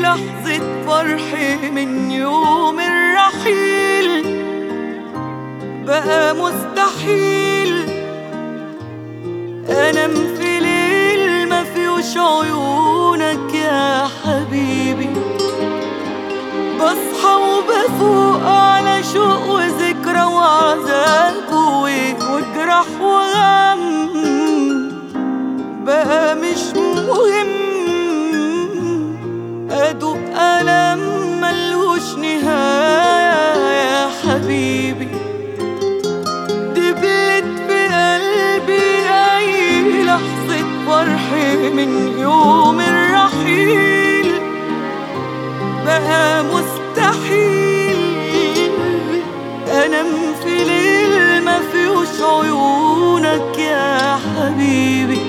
لحظة فرحي من يوم الرحيل بقى مستحيل انام في ليل ما فيهوش عيونك يا حبيبي بصحى وبفوق على شوق وذكرى وعذاب وجرح وغم بقى مش مهم أدوق ألم ملوش نهاية يا حبيبي دبلت في قلبي أي لحظة فرح من يوم الرحيل بقى مستحيل أنام في ليل ما فيهوش عيونك يا حبيبي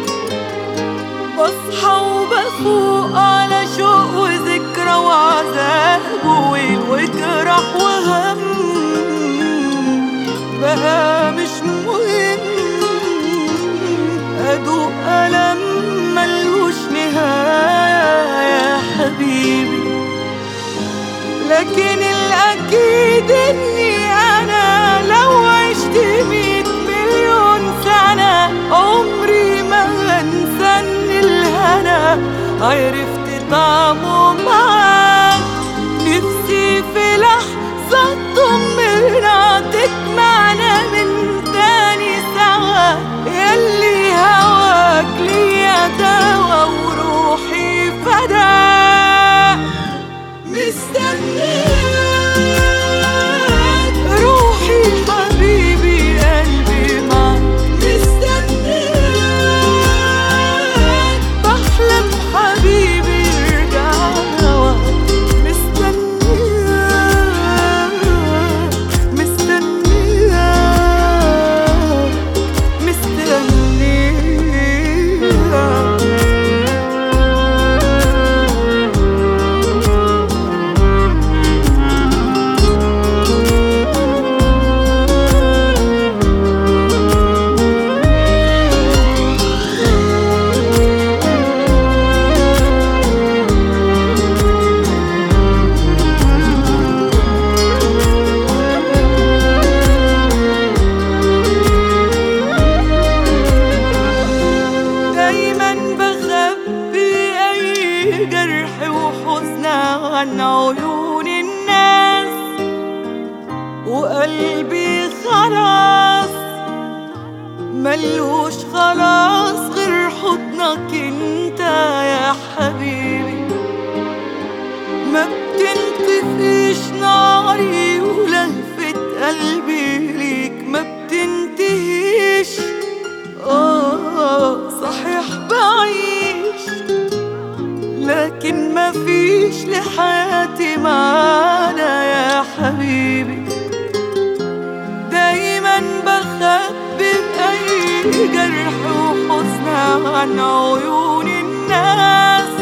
بصحى وبفوق على شوق وذكرى وعذاب وويل وجرح وهم بقى مش مهم أدوق ألم ملوش نهاية يا حبيبي لكن الأكيد إني أنا لو عشت مية مليون سنة عمري ما هنسى إن الهنا عرفت طعمه معاك نفسي في لحظة تطمنا تجمعنا من تاني سوا ياللي هواك ليا دوا وروحي فداك مستنياك روحي حبيبي قلبي معاك مستنياك بحلم حبيبي ارجع هواك مستنياك مستنياك مستنياك دايما بخبي اي جرح وحزن عن عيون الناس وقلبي خلاص ملوش خلاص غير حضنك انت يا حبيبي ما بتنطفيش ناري ولهفة قلبي ليك ما بتنتهيش آه صحيح بعيش لكن ما فيش لحياتي معانا يا حبيبي دايما بخبي بأي جرح وحزن عن عيون الناس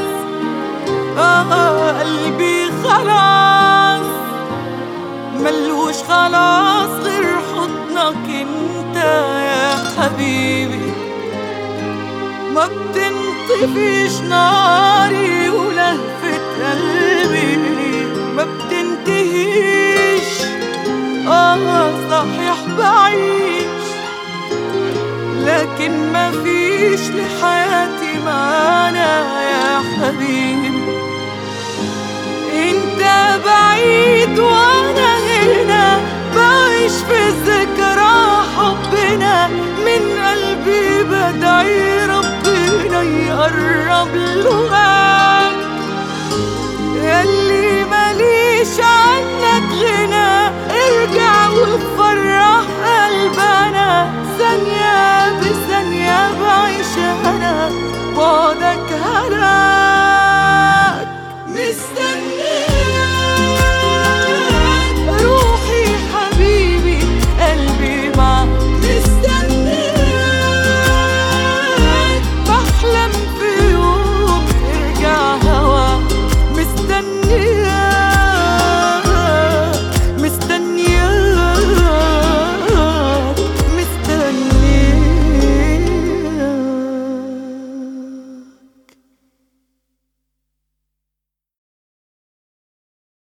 آه قلبي خلاص ملوش خلاص غير حضنك انت يا حبيبي ما بتنطفيش ناري ولهفة قلبي ما بتنتهيش اه صحيح بعيش لكن ما فيش لحياتي معانا يا حبيبي انت بعيد وانا هنا بعيش في ذكرى حبنا من قلبي بدعي ربنا يقرب لغاك ياللي ماليش عنك غنى ارجع وفرح قلبنا ثانية بثانية بعيش انا بعدك هنا